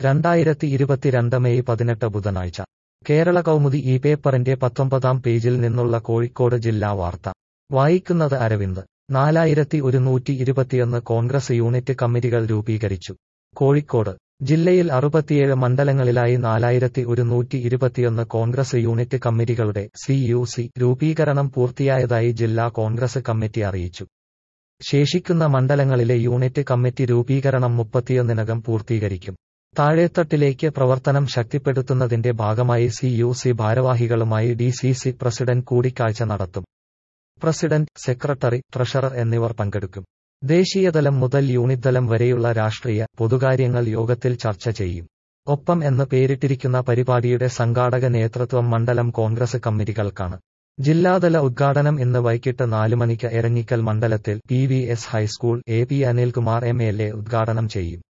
രണ്ടായിരത്തി ഇരുപത്തിരണ്ട് മെയ് പതിനെട്ട് ബുധനാഴ്ച കേരള കൗമുദി ഈ പേപ്പറിന്റെ പത്തൊമ്പതാം പേജിൽ നിന്നുള്ള കോഴിക്കോട് ജില്ലാ വാർത്ത വായിക്കുന്നത് അരവിന്ദ് നാലായിരത്തി ഒരുന്നൂറ്റി ഇരുപത്തിയൊന്ന് കോൺഗ്രസ് യൂണിറ്റ് കമ്മിറ്റികൾ രൂപീകരിച്ചു കോഴിക്കോട് ജില്ലയിൽ അറുപത്തിയേഴ് മണ്ഡലങ്ങളിലായി നാലായിരത്തി ഒരുന്നൂറ്റി ഇരുപത്തിയൊന്ന് കോൺഗ്രസ് യൂണിറ്റ് കമ്മിറ്റികളുടെ സി യു സി രൂപീകരണം പൂർത്തിയായതായി ജില്ലാ കോൺഗ്രസ് കമ്മിറ്റി അറിയിച്ചു ശേഷിക്കുന്ന മണ്ഡലങ്ങളിലെ യൂണിറ്റ് കമ്മിറ്റി രൂപീകരണം മുപ്പത്തിയൊന്നിനകം പൂർത്തീകരിക്കും താഴേത്തട്ടിലേക്ക് പ്രവർത്തനം ശക്തിപ്പെടുത്തുന്നതിന്റെ ഭാഗമായി സി യു സി ഭാരവാഹികളുമായി ഡി സി സി പ്രസിഡന്റ് കൂടിക്കാഴ്ച നടത്തും പ്രസിഡന്റ് സെക്രട്ടറി ട്രഷറർ എന്നിവർ പങ്കെടുക്കും ദേശീയതലം മുതൽ യൂണിറ്റ് തലം വരെയുള്ള രാഷ്ട്രീയ പൊതുകാര്യങ്ങൾ യോഗത്തിൽ ചർച്ച ചെയ്യും ഒപ്പം എന്ന് പേരിട്ടിരിക്കുന്ന പരിപാടിയുടെ സംഘാടക നേതൃത്വം മണ്ഡലം കോൺഗ്രസ് കമ്മിറ്റികൾക്കാണ് ജില്ലാതല ഉദ്ഘാടനം ഇന്ന് വൈകിട്ട് നാല് മണിക്ക് എരഞ്ഞിക്കൽ മണ്ഡലത്തിൽ P V S high school A P Anilkumar M L A ഉദ്ഘാടനം ചെയ്യും